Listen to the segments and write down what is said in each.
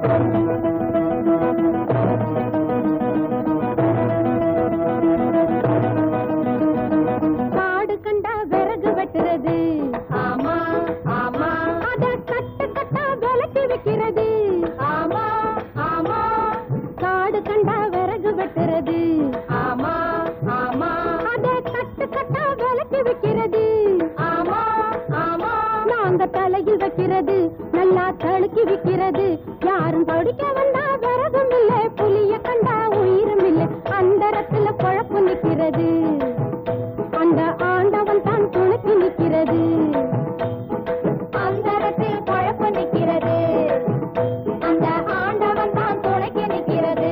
காடு கண்டா விறகு வெட்டுறது ஆமா ஆமா அத கட்டு கட்டா விலக்கி விக்கிறது ஆமா ஆமா காடு கண்டா விறகு வெட்டுறது ஆமா ஆமா அத கட்டு கட்டா விலக்கி விக்கிறது ஆமா ஆமா நாங்க தலையில் வைக்கிறது நல்லா தழுக்கி விக்கிறது யாரும் படிக்க வந்தா விறகும் இல்ல புலிய கண்டா உயிரும் இல்ல அந்தரத்துல குழப்பு நிக்கிறது அந்த ஆண்டவன் தான் துணைக்கு நிற்கிறது அந்தரத்தில் குழப்பம் நிற்கிறது அந்த ஆண்டவன் தான் துணைக்கு நிற்கிறது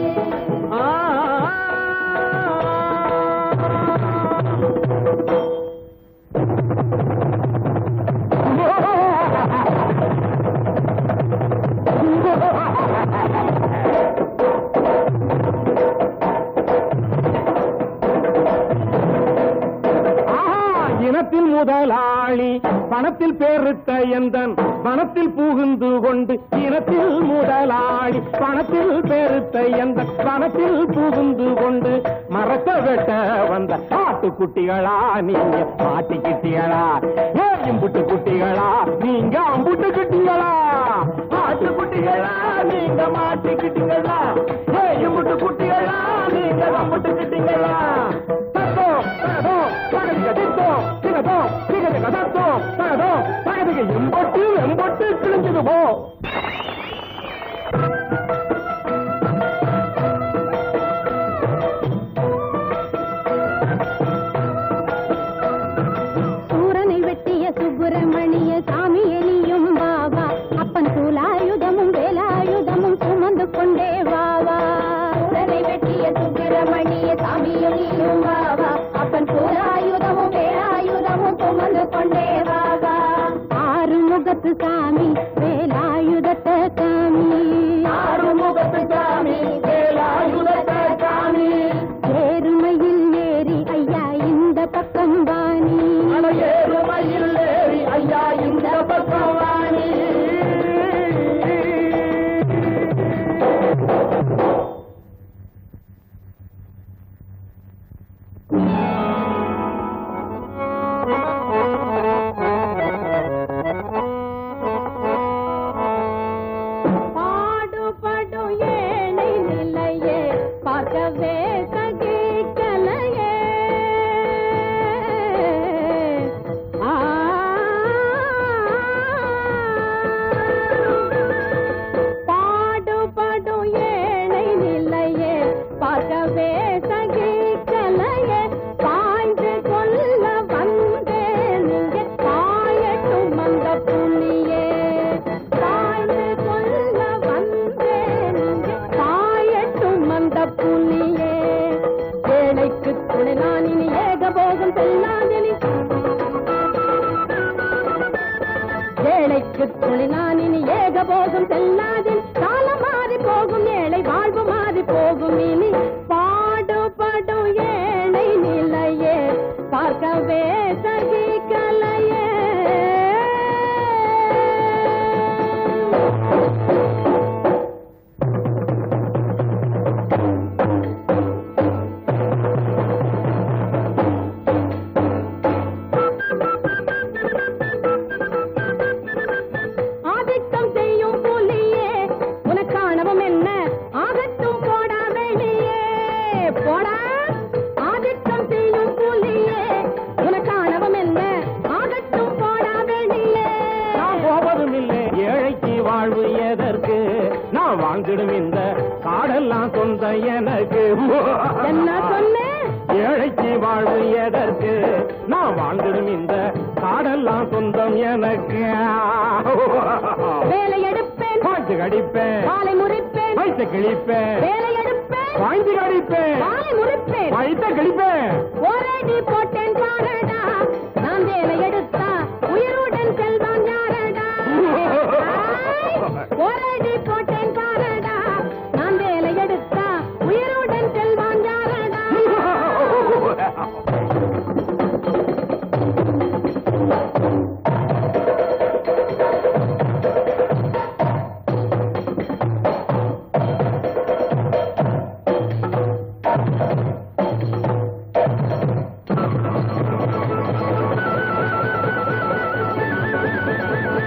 ஆஹா, இனத்தில் முதலாளி பணத்தில் பேருத்த எந்தன் பணத்தில் புகுந்து கொண்டு இனத்தில் முதலாளி பணத்தில் பேருத்த எந்த பணத்தில் புகுந்து கொண்டு மரத்த வெட்ட வந்த ஆட்டுக்குட்டிகளா நீங்க மாட்டிக்கிட்டிகளா ஏ இம்புட்டு குட்டிகளா நீங்க அம்புட்டு குட்டிகளா ஆட்டுக்குட்டிகளா நீங்க மாட்டிக்கிட்டீங்களா ஏ இம்புட்டு குட்டிகளா நீங்க அம்புட்டு கிட்டீங்களா தத்தோ தகதோ தகதிக தித்தோ திகதோ திகதிக தத்தோ தகதோ தகதிக எம்பட்டு எம்பட்டு கிழிஞ்சது போ சூரனை வெட்டிய சுப்பிரமணிய சாமி எலியும் வாவா அப்பன் சூலாயுதமும் வேலாயுதமும் சுமந்து கொண்டே வாவா சூரனை வெட்டிய சுப்பிரமணிய சாமி எலியும் வாவா அப்பன் சூலாயுதமும் வேலாயுதமும் சுமந்து கொண்டே வாவா ஆறு முகத்து சாமி வேலாயுதத்த சாமி ஆறு முகத்து சாமி வேலாயுதத்த சாமி ஏறுமையில் ஏறி ஐயா இந்த பக்கம் வாணி ஏறுமையில் ஏறி ஐயா இந்த பக்கம் வாணி பாடுபடும் ஏழை நிலையே பார்க்கவே சகிக்கலையே ஆ. பாடுபடும் ஏழை நிலையே பார்க்கவே சகிக்கலையே பாய்ந்து கொல்ல வந்தேன் இங்கே பாயட்டும் அந்த புள்ளியே பாய்ந்து கொல்ல வந்தேன் இங்கே பாயட்டும் அந்த புள்ளியே ஏழைக்கு துணை நான் இனி ஏகபோகம் செல்லாதெனி ஏழைக்கு துணை நான் இனி ஏகபோகம் செல்லாதேன் காலம் மாறி போகும் ஏழை வாழ்வு மாறி போகும் இனி பாடுபடும் ஏழை நிலையே பார்க்கவே சகிக்கலையே ஆதிக்கம் செய்யும் புலியே உனக்கானவம் என்ன ஆகட்டும் போடா வெளியே போடா ஆதிக்கம் செய்யும் புலியே உனக்கானவம் என்ன ஆகட்டும் போடா வெளியே நான் போவதும் இல்லை ஏழைக்கு வாழ்வு எதற்கு நான் வாழ்ந்திடும் இந்த காடெல்லாம் சொந்த எனக்கு என்ன சொன்னேன் ஏழைக்கு வாழ்வு எதற்கு நான் வாழ்ந்திடும் இந்த காடெல்லாம் சொந்தம் எனக்கு வேலை எடுப்பேன் பாய்ச்சி கடிப்பேன் காலை முறிப்பேன் வயிற்று கிழிப்பேன் வேலை எடுப்பேன் பாய்ச்சி கடிப்பேன் காலை முறிப்பேன் வயிற்று கிழிப்பேன் ஒரடி போட்டேன் பாரடா நான் வேலை எடுத்தா உயிருடன் செல்வான் யாரடா ஆய்! ஒரடி போட்டேன் பாரடா நான் வேலை எடுத்தா உயிருடன் செல்வான் யாரடா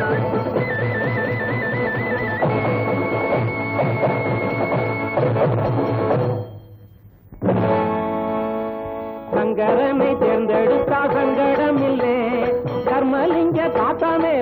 சங்கரனை தேர்ந்தெடுத்தா சங்கடம் இல்லே கர்மலிங்க காத்தாமே